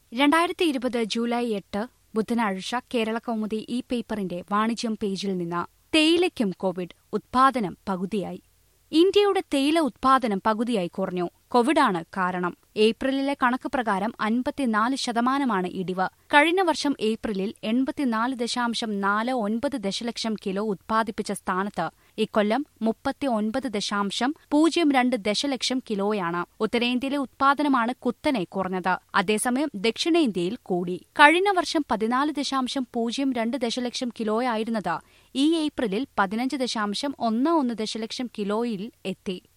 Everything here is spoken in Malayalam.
രണ്ടായിരത്തി ഇരുപത് ജൂലൈ എട്ട് ബുധനാഴ്ച കേരള കൗമുദി ഈ പേപ്പറിന്റെ വാണിജ്യം പേജിൽ നിന്ന് തേയിലയ്ക്കും കോവിഡ് ഉത്പാദനം പകുതിയായി ഇന്ത്യയുടെ തേയില ഉത്പാദനം പകുതിയായി കുറഞ്ഞു കോവിഡാണ് കാരണം ഏപ്രിലിലെ കണക്ക് പ്രകാരം അൻപത്തിനാല് ശതമാനമാണ് ഇടിവ് കഴിഞ്ഞ വർഷം ഏപ്രിലിൽ എൺപത്തിനാല് ദശാംശം നാല് ഒൻപത് ദശലക്ഷം കിലോ ഉത്പാദിപ്പിച്ച സ്ഥാനത്ത് ഇക്കൊല്ലം മുപ്പത്തി ഒൻപത് ദശാംശം പൂജ്യം രണ്ട് ദശലക്ഷം കിലോയാണ് ഉത്തരേന്ത്യയിലെ ഉത്പാദനമാണ് കുത്തനെ കുറഞ്ഞത് അതേസമയം ദക്ഷിണേന്ത്യയിൽ കൂടി കഴിഞ്ഞ വർഷം പതിനാല് ദശാംശം പൂജ്യം രണ്ട് ദശലക്ഷം കിലോയായിരുന്നത് ഈ ഏപ്രിലിൽ പതിനഞ്ച് ദശാംശം ഒന്ന് ഒന്ന് ദശലക്ഷം കിലോയിൽ എത്തി